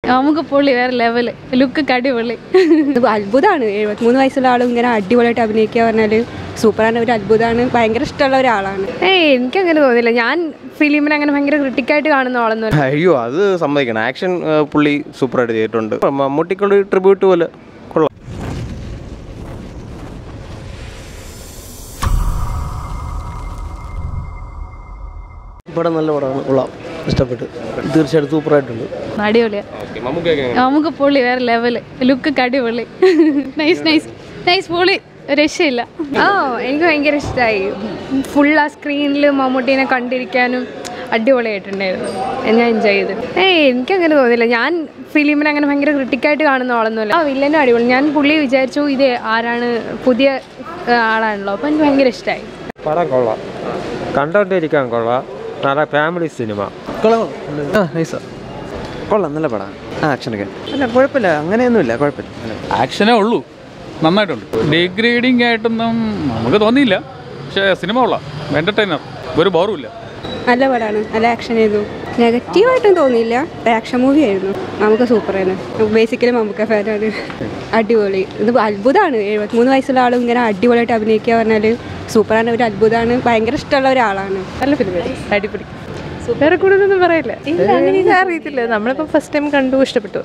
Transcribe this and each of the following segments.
നമുക്ക് പൊള്ളി വേറെ ലെവല് ലുക്ക് അടിപൊളി ഇത് അത്ഭുതമാണ് എഴുപത്തിമൂന്ന് വയസ്സുള്ള ആളും ഇങ്ങനെ അടിപൊളിയായിട്ട് അഭിനയിക്കുക പറഞ്ഞാൽ സൂപ്പറാണ് ഒരു അത്ഭുതമാണ് ഭയങ്കര ഇഷ്ടമുള്ള ഒരാളാണ് ഏയ് എനിക്കങ്ങനെ തോന്നില്ല ഞാൻ ഫിലിമിനെ അങ്ങനെ ഭയങ്കര ക്രിട്ടിക്കായിട്ട് കാണുന്ന ആളൊന്നും അയ്യോ അത് സമ്മതിക്കണം ആക്ഷൻ ആ, പുള്ളി സൂപ്പറായിട്ട് ചെയ്തിട്ടുണ്ട് മമ്മൂട്ടിക്കുള്ള ട്രിബ്യൂട്ട് പോലെ കൊള്ളാം പടം നല്ല പടമാണ് കൊള്ളാം ഇഷ്ടപ്പെട്ടു തീർച്ചയായിട്ടും സൂപ്പറായിട്ടുണ്ട് അടിപൊളിയാ നമുക്ക് പൊള്ളി വേറെ ലെവല് ലുക്ക് അടിപൊളി നൈസ് നൈസ് നൈസ് പൊളി രക്ഷയില്ല ആ എനിക്ക് ഭയങ്കര ഇഷ്ടമായി ഫുൾ ആ സ്ക്രീനിൽ മമ്മൂട്ടീനെ കണ്ടിരിക്കാനും അടിപൊളിയായിട്ടുണ്ടായിരുന്നു ഞാൻ എൻജോയ് ചെയ്തു ഏയ് എനിക്കങ്ങനെ തോന്നില്ല ഞാൻ ഫിലിമിനെ അങ്ങനെ ഭയങ്കര ക്രിട്ടിക്കായിട്ട് കാണുന്ന ആളൊന്നുമല്ല ആ വില്ലനും അടിപൊളി ഞാൻ പുള്ളി വിചാരിച്ചു ഇത് ആരാണ് പുതിയ ആ, ആളാണല്ലോ അപ്പം എനിക്ക് ഭയങ്കര ഇഷ്ടമായി പടം കൊള്ളാം കണ്ടോണ്ടിരിക്കാൻ കൊള്ളാം നല്ല ഫാമിലി സിനിമ ആ നൈസാ കൊള്ളാം നല്ല പടമാണ് ആ ആക്ഷനൊക്കെ അല്ല കുഴപ്പമില്ല അങ്ങനെയൊന്നുമില്ല കുഴപ്പമില്ല ആക്ഷനേ ഉള്ളൂ നന്നായിട്ടുണ്ട് ഡിഗ്രേഡിങ് ആയിട്ടൊന്നും നമുക്ക് തോന്നിയില്ല പക്ഷേ സിനിമ കൊള്ളാം എൻ്റർടൈനർ ഒരു ബോറും ഇല്ല നല്ല പടമാണ് നല്ല ആക്ഷൻ ചെയ്തു നെഗറ്റീവായിട്ടും തോന്നിയില്ല ആക്ഷൻ മൂവി ആയിരുന്നു നമുക്ക് സൂപ്പറാണ് ബേസിക്കലി നമുക്ക് ഫാനാണ് അടിപൊളി ഇത് അത്ഭുതമാണ് എഴുപത്തിമൂന്ന് വയസ്സുള്ള ആളും ഇങ്ങനെ അടിപൊളിയായിട്ട് അഭിനയിക്കുക പറഞ്ഞാൽ സൂപ്പറാണ് ഒരു അത്ഭുതമാണ് ഭയങ്കര ഇഷ്ടമുള്ള ഒരാളാണ് നല്ല ഫിലിം അടിപൊളി വേറെ കൂടുതലൊന്നും പറയില്ല ഇല്ല അങ്ങനെ അറിയത്തില്ല നമ്മളിപ്പോൾ ഫസ്റ്റ് ടൈം കണ്ടു ഇഷ്ടപ്പെട്ടു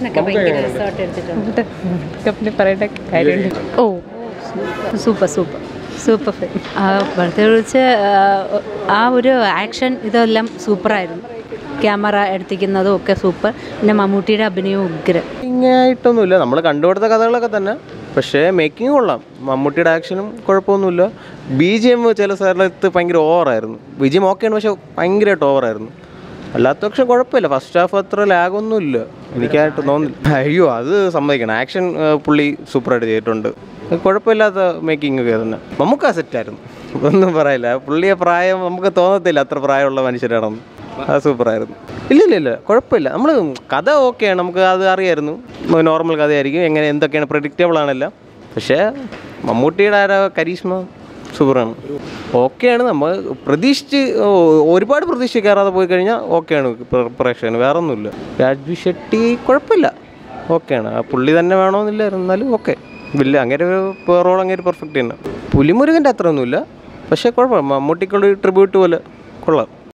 ആക്ഷനൊക്കെ പറയേണ്ട കാര്യമുണ്ട് ഓ സൂപ്പർ സൂപ്പർ സൂപ്പർ ഫിലിം പ്രത്യേകിച്ച് ആ ഒരു ആക്ഷൻ ഇതെല്ലാം സൂപ്പറായിരുന്നു ക്യാമറ എടുത്തിരിക്കുന്നതും ഒക്കെ സൂപ്പർ പിന്നെ മമ്മൂട്ടിയുടെ അഭിനയവും ഉഗ്രം ആയിട്ടൊന്നുമില്ല നമ്മൾ കണ്ടുപിടുത്ത കഥകളൊക്കെ തന്നെ പക്ഷേ മേക്കിംഗ് കൊള്ളാം മമ്മൂട്ടിയുടെ ആക്ഷനും കുഴപ്പമൊന്നുമില്ല ബി ജി എം ചില സ്ഥലത്ത് ഭയങ്കര ഓവറായിരുന്നു ബി ജി എം ഓക്കെയാണ് പക്ഷെ ഭയങ്കരമായിട്ട് ഓവറായിരുന്നു അല്ലാത്ത പക്ഷെ കുഴപ്പമില്ല ഫസ്റ്റ് ഹാഫ് അത്ര ലാഗൊന്നുമില്ല എനിക്കായിട്ട് തോന്നില്ല അയ്യോ അത് സമ്മതിക്കണം ആക്ഷൻ ആ, പുള്ളി സൂപ്പറായിട്ട് ചെയ്തിട്ടുണ്ട് കുഴപ്പമില്ലാത്ത മേക്കിംഗ് ഒക്കെ തന്നെ നമുക്ക് സെറ്റായിരുന്നു ഒന്നും പറയില്ല പുള്ളിയെ പ്രായം നമുക്ക് തോന്നത്തില്ല അത്ര പ്രായമുള്ള മനുഷ്യരാണെന്ന് അത് സൂപ്പറായിരുന്നു ഇല്ല ഇല്ല ഇല്ല കുഴപ്പമില്ല നമ്മൾ കഥ ഓക്കെയാണ് നമുക്ക് അത് അറിയായിരുന്നു നോർമൽ കഥയായിരിക്കും എങ്ങനെ എന്തൊക്കെയാണ് പ്രഡിക്റ്റബിൾ ആണെല്ലാം പക്ഷേ മമ്മൂട്ടിയുടെ ആ ഒരു കരീഷ്മ സൂപ്പറാണ് ഓക്കെയാണ് നമ്മൾ പ്രതീക്ഷിച്ച് ഓ, ഒരുപാട് പ്രതീക്ഷിക്കാറാതെ പോയി കഴിഞ്ഞാൽ ഓക്കെയാണ് പ്രേക്ഷകന് വേറെ ഒന്നുമില്ല രാജ്ബി ഷെട്ടി കുഴപ്പമില്ല ഓക്കെയാണ് ആ പുള്ളി തന്നെ വേണമെന്നില്ല എന്നാലും ഓക്കെ ഇല്ല അങ്ങനെ ഒരു റോൾ അങ്ങനെ പെർഫെക്റ്റ് തന്നെ പുലിമുരുകൻ്റെ അത്ര ഒന്നുമില്ല പക്ഷേ കുഴപ്പമില്ല മമ്മൂട്ടിക്കുള്ള ട്രിബ്യൂട്ട് പോലെ കൊള്ളാം